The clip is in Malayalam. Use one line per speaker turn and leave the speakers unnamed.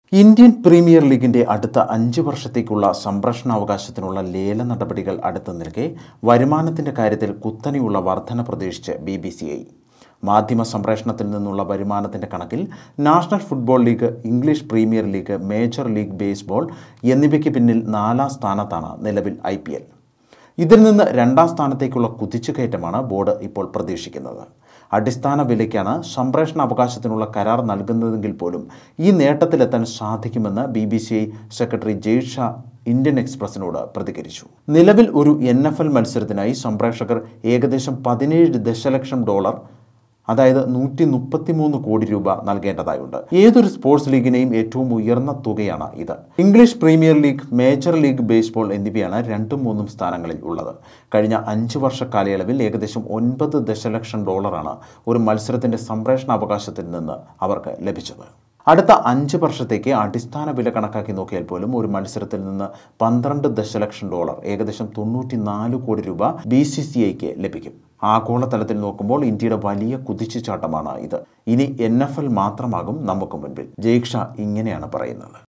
ഇന്ത്യൻ പ്രീമിയർ ലീഗിന്റെ അടുത്ത അഞ്ച് വർഷത്തേക്കുള്ള സംപ്രേഷണാവകാശത്തിനുള്ള ലേല നടപടികൾ അടുത്തു നിൽക്കെ വരുമാനത്തിന്റെ കാര്യത്തിൽ കുത്തനെയുള്ള വർധന പ്രതീക്ഷിച്ച് ബി ബി സി ഐ മാധ്യമ സംപ്രേഷണത്തിൽ നിന്നുള്ള വരുമാനത്തിന്റെ കണക്കിൽ national football league English premier league major league baseball എന്നിവയ്ക്ക് പിന്നിൽ നാലാം സ്ഥാനത്താണ് നിലവിൽ ഐ പി എൽ ഇതിൽ നിന്ന് രണ്ടാം സ്ഥാനത്തേക്കുള്ള കുതിച്ചുകയറ്റമാണ് ബോർഡ് ഇപ്പോൾ പ്രതീക്ഷിക്കുന്നത് അടിസ്ഥാന വിലയ്ക്കാണ് സംപ്രേഷണ അവകാശത്തിനുള്ള കരാർ നൽകുന്നതെങ്കിൽ പോലും ഈ നേട്ടത്തിലെത്താൻ സാധിക്കുമെന്ന് B B C I secretary Jay Shah Indian എക്സ്പ്രസിനോട് പ്രതികരിച്ചു നിലവിൽ ഒരു എൻ എഫ് എൽ മത്സരത്തിനായി സംപ്രേഷകർ ഏകദേശം പതിനേഴ് ദശലക്ഷം ഡോളർ അതായത് നൂറ്റി മുപ്പത്തിമൂന്ന് കോടി രൂപ നൽകേണ്ടതായുണ്ട് ഏതൊരു സ്പോർട്സ് ലീഗിനെയും ഏറ്റവും ഉയർന്ന തുകയാണ് ഇത് English premier league major league baseball എന്നിവയാണ് രണ്ടും മൂന്നും സ്ഥാനങ്ങളിൽ ഉള്ളത് കഴിഞ്ഞ അഞ്ച് വർഷ കാലയളവിൽ ഏകദേശം ഒൻപത് ദശലക്ഷം ഡോളറാണ് ഒരു മത്സരത്തിന്റെ സംപ്രേഷണ അവകാശത്തിൽ നിന്ന് അവർക്ക് ലഭിച്ചത് അടുത്ത അഞ്ച് വർഷത്തേക്ക് അടിസ്ഥാന വില കണക്കാക്കി നോക്കിയാൽ പോലും ഒരു മത്സരത്തിൽ നിന്ന് പന്ത്രണ്ട് ദശലക്ഷം ഡോളർ ഏകദേശം തൊണ്ണൂറ്റി നാല് കോടി രൂപ ബി സി സി ഐക്ക് ലഭിക്കും ആഗോളതലത്തിൽ നോക്കുമ്പോൾ ഇന്ത്യയുടെ വലിയ കുതിച്ചുചാട്ടമാണ് ഇത് ഇനി എൻ എഫ് എൽ മാത്രമാകും നമുക്ക് മുൻപിൽ ജയ്ക്ഷ ഇങ്ങനെയാണ് പറയുന്നത്